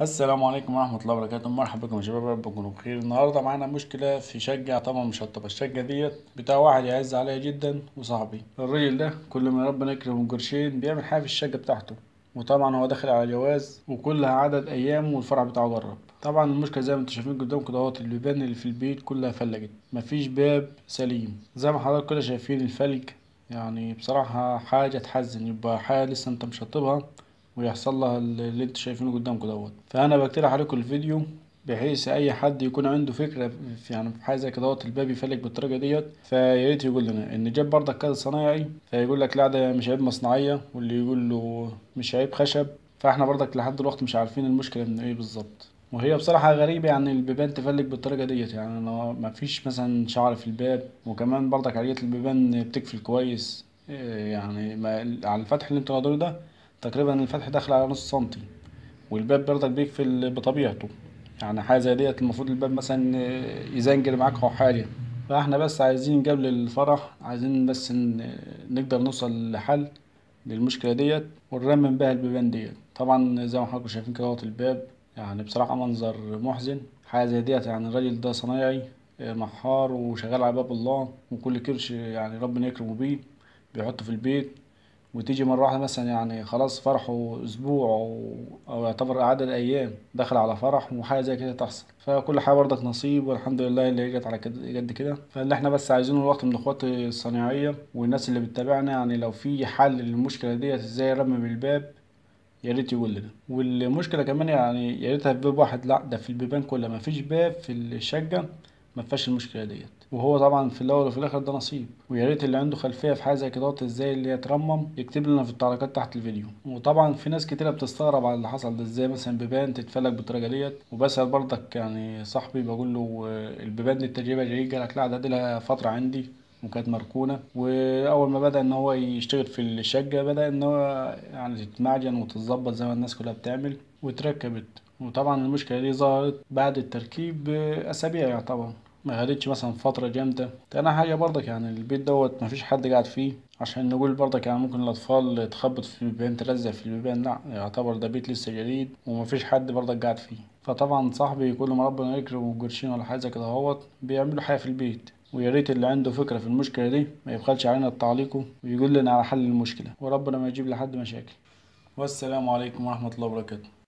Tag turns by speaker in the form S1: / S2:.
S1: السلام عليكم ورحمة الله وبركاته مرحبا بكم يا شباب رب تكونوا بخير النهاردة معانا مشكلة في شقة طبعا مشطبة الشقة ديت بتاع واحد يعز عليا جدا وصاحبي الراجل ده كل ما ربنا يكرمه قرشين بيعمل حاجة في الشقة بتاعته وطبعا هو داخل على جواز وكلها عدد أيام والفرع بتاعه جرب طبعا المشكلة زي ما انتم شايفين قدامكم كده اهوت البيبان اللي في البيت كلها فلجت مفيش باب سليم زي ما حضراتكم كده شايفين الفلج يعني بصراحة حاجة تحزن يبقى حاجة لسه انت مشطبها ويحصل لها اللي انتوا شايفينه قدامكم دوت فانا بقترح عليكم الفيديو بحيث اي حد يكون عنده فكره في يعني في حاجه زي كده دوت الباب يفلك بالطريقه ديت فيا ريت يقول لنا ان جاب برضك كذا صنايعي فيقول لك لا ده مش عيب مصنعيه واللي يقول له مش عيب خشب فاحنا برضك لحد دلوقتي مش عارفين المشكله من ايه بالظبط وهي بصراحة غريبة يعني البيبان تفلك بالطريقة ديت يعني أنا ما فيش مثلا شعر في الباب وكمان برضك عالية البيبان بتقفل كويس إيه يعني ما على الفتح اللي انتوا قادروا ده تقريبا الفتح داخل على نص سنتي والباب برضك بيقفل بطبيعته يعني حاجة زي ديت المفروض الباب مثلا يزنجر معاك أو حاجة فاحنا بس عايزين قبل الفرح عايزين بس ن- نقدر نوصل لحل للمشكلة ديت ونرمم بيها البيبان ديت طبعا زي ما حضراتكم شايفين كده اهوت الباب يعني بصراحة منظر محزن حاجة زي ديت يعني الراجل ده صنايعي محار وشغال على باب الله وكل كرش يعني ربنا يكرمه بيه بيحطه في البيت وتيجي مرة واحدة مثلا يعني خلاص فرحه أسبوع أو, أو يعتبر عدد أيام داخل على فرح وحاجة زي كده تحصل فكل حاجة برضك نصيب والحمد لله اللي جت على كده قد كده فاللي احنا بس عايزينه الوقت من اخواتي الصنايعية والناس اللي بتتابعنا يعني لو في حل للمشكلة ديت ازاي نرمم الباب يا ريت يقول لنا والمشكلة كمان يعني يا ريتها في باب واحد لا ده في البيبان كلها ما فيش باب في الشقة ما فيهاش المشكلة ديت وهو طبعا في الاول وفي الاخر ده نصيب ويا ريت اللي عنده خلفيه في حاجه زي كده ازاي اللي هي ترمم يكتب لنا في التعليقات تحت الفيديو وطبعا في ناس كتيره بتستغرب على اللي حصل ده ازاي مثلا بيبان تتفلك بالطريقه ديت وبسال برضك يعني صاحبي بقول له آه، البيبان دي التجربه جايه قال لك لا ده دي لها فتره عندي وكانت مركونه واول ما بدا ان هو يشتغل في الشقه بدا ان هو يعني تتمعجن وتتظبط زي ما الناس كلها بتعمل واتركبت وطبعا المشكله دي ظهرت بعد التركيب باسابيع يعتبر ما خدتش مثلا فترة جامدة تاني حاجة برضك يعني البيت دوت مفيش حد قاعد فيه عشان نقول برضك يعني ممكن الأطفال تخبط في البيبان تلزق في البيبان لأ يعتبر ده بيت لسه جديد ومفيش حد برضك قاعد فيه فطبعا صاحبي كل ما ربنا يكرمه بقرشين ولا حاجة زي كده اهوت بيعملوا حاجة في البيت ويا ريت اللي عنده فكرة في المشكلة دي ما يبخلش علينا بتعليقه ويقول لنا على حل المشكلة وربنا ما يجيب لحد مشاكل والسلام عليكم ورحمة الله وبركاته